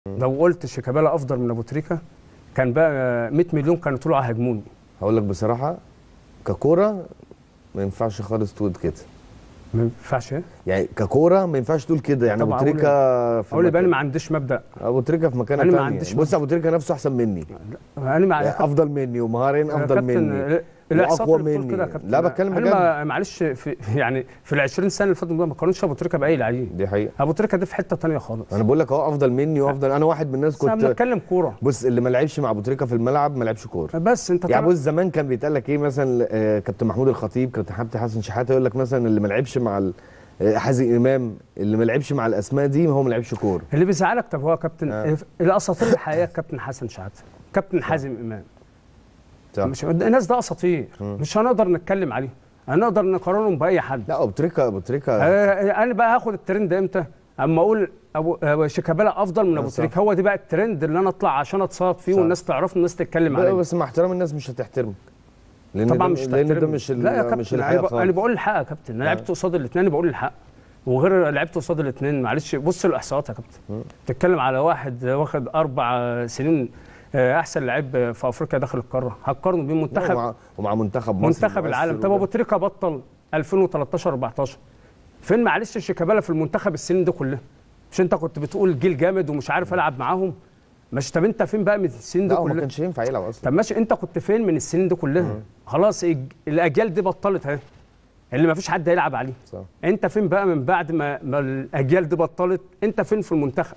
لو قلت شيكابالا افضل من ابو تريكه كان بقى 100 مليون كانوا طلعوا هاجموني هقول لك بصراحه ككوره ما ينفعش خالص تقول كده ما ينفعش ايه؟ يعني ككوره ما ينفعش تقول كده يعني ابو طبعا أقول تريكه في اقول يبقى انا مكان- ما عنديش مبدا ابو تريكه في مكانه أنا ما تانية عنديش بص ابو تريكه نفسه احسن مني انا مع يعني افضل مني ومهاريا يا افضل كابتن، مني الاحصاءات وأقوى اللي بتقول مني. كده يا كابتن لا، بتكلم انا بجد. ما- معلش في يعني في ال 20 سنه اللي فاتوا دول ما قارنش ابو تريكه باي لعيب دي حقيقه ابو تريكه ده في حته ثانيه خالص انا بقول لك اهو افضل مني وافضل انا واحد من الناس بس احنا كنت بنتكلم كوره بص اللي ما لعبش مع ابو تريكه في الملعب ما لعبش كوره بس انت يعني طبعا بص زمان كان بيتقال لك ايه مثلا آه، كابتن محمود الخطيب كابتن حمدي حسن شحاته يقول لك مثلا اللي ما لعبش مع ال- آه، حازم امام اللي ما لعبش مع الاسماء دي هو ما لعبش كوره اللي بيزعلك طب هو كابتن آه. الاساطير الحقيقيه كابتن حسن شحاته كابتن حازم امام صح. مش الناس ده اساطير مش هنقدر نتكلم عليهم هنقدر نقارنهم باي حد لا ابو تريكه ابو تريكه آه، انا بقى هاخد الترند امتى اما اقول ابو أبو شيكابالا افضل من ابو صح. تريكه هو دي بقى الترند اللي انا اطلع عشان اتصاب فيه صح. والناس تعرفني والناس تتكلم بقى عليه بس مع احترام الناس مش هتحترمك لان طبعا ده مش لان ده تحترم. مش ال- لا يا مش كابتن انا, الحقيقه ب... انا خالص بقول الحق يا كابتن انا لعبت قصاد الاثنين بقول الحق وغير لعبت قصاد الاثنين معلش بص الاحصاءات يا كابتن بتتكلم على واحد واخد اربع سنين آه، احسن لعيب في افريقيا داخل القاره هتقارنه بين منتخب ومع, ومع منتخب مصر منتخب العالم مؤثر طب ابو وده. تريكه بطل 2013 14 فين معلش شيكابالا في المنتخب السنين دي كلها مش انت كنت بتقول جيل جامد ومش عارف العب معاهم مش طب انت فين بقى من السنين دي لا هو ما كلها كانش ينفع يلعب اصلا طب ماشي انت كنت فين من السنين دي كلها خلاص الج- الاجيال دي بطلت اهي اللي ما فيش حد هيلعب عليه صح انت فين بقى من بعد ما, ما الاجيال دي بطلت انت فين في المنتخب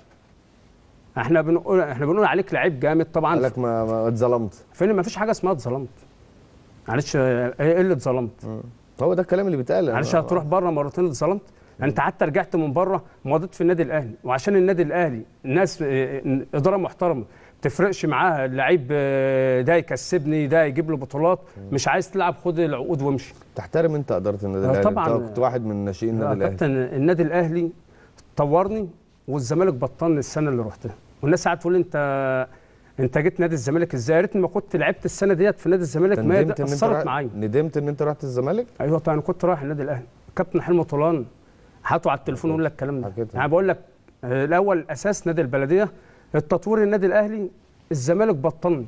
احنا بنقول احنا بنقول عليك لعيب جامد طبعا قال لك ما ما اتظلمت فين ما فيش حاجه اسمها اتظلمت معلش اه، ايه اللي اتظلمت هو ده الكلام اللي بيتقال معلش هتروح بره مرتين اتظلمت انت حتى رجعت من بره مضيت في النادي الاهلي وعشان النادي الاهلي الناس اه، اداره محترمه تفرقش معاها اللعيب اه، ده يكسبني ده يجيب له بطولات مش عايز تلعب خد العقود وامشي تحترم انت اداره النادي اه الاهلي طبعاً. انت كنت واحد من ناشئين يا النادي الاهلي كابتن النادي الاهلي طورني والزمالك بطلني السنه اللي رحتها والناس قاعده تقول لي انت انت جيت نادي الزمالك ازاي يا ريتني ما كنت لعبت السنه ديت في نادي الزمالك ما هي ندمت ده ان انت اثرت رايح- معايا ندمت ان انت رحت الزمالك ايوه طبعا انا كنت رايح النادي الاهلي كابتن حلمي طولان حاطه على التليفون يقول لك الكلام ده حكيت. يعني بقول لك آه، الاول اساس نادي البلديه التطوير النادي الاهلي الزمالك بطلني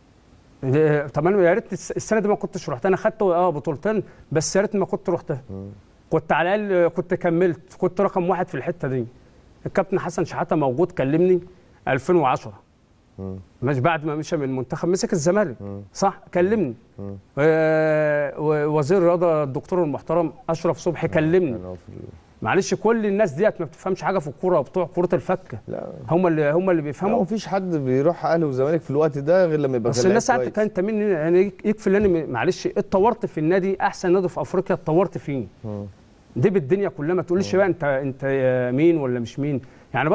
آه، طب انا يا ريت الس- السنه دي ما كنتش رحت انا خدت اه بطولتين بس يا ريت ما كنت رحتها كنت على الاقل كنت كملت كنت رقم واحد في الحته دي الكابتن حسن شحاته موجود كلمني 2010 مش بعد ما مشى من المنتخب مسك الزمالك صح كلمني آه، ووزير الرياضه الدكتور المحترم اشرف صبحي كلمني يعني هو في ال- معلش كل الناس ديت ما بتفهمش حاجه في الكوره بتوع كره الفكه لا هم اللي هم اللي لا بيفهموا مفيش حد بيروح اهلي وزمالك في الوقت ده غير لما يبقى بس كان الناس لعيب قعدت كويس. كان انت مين يعني يكفي اللي انا معلش اتطورت في النادي احسن نادي في افريقيا اتطورت فيه دي بالدنيا كلها ما تقوليش بقى انت انت مين ولا مش مين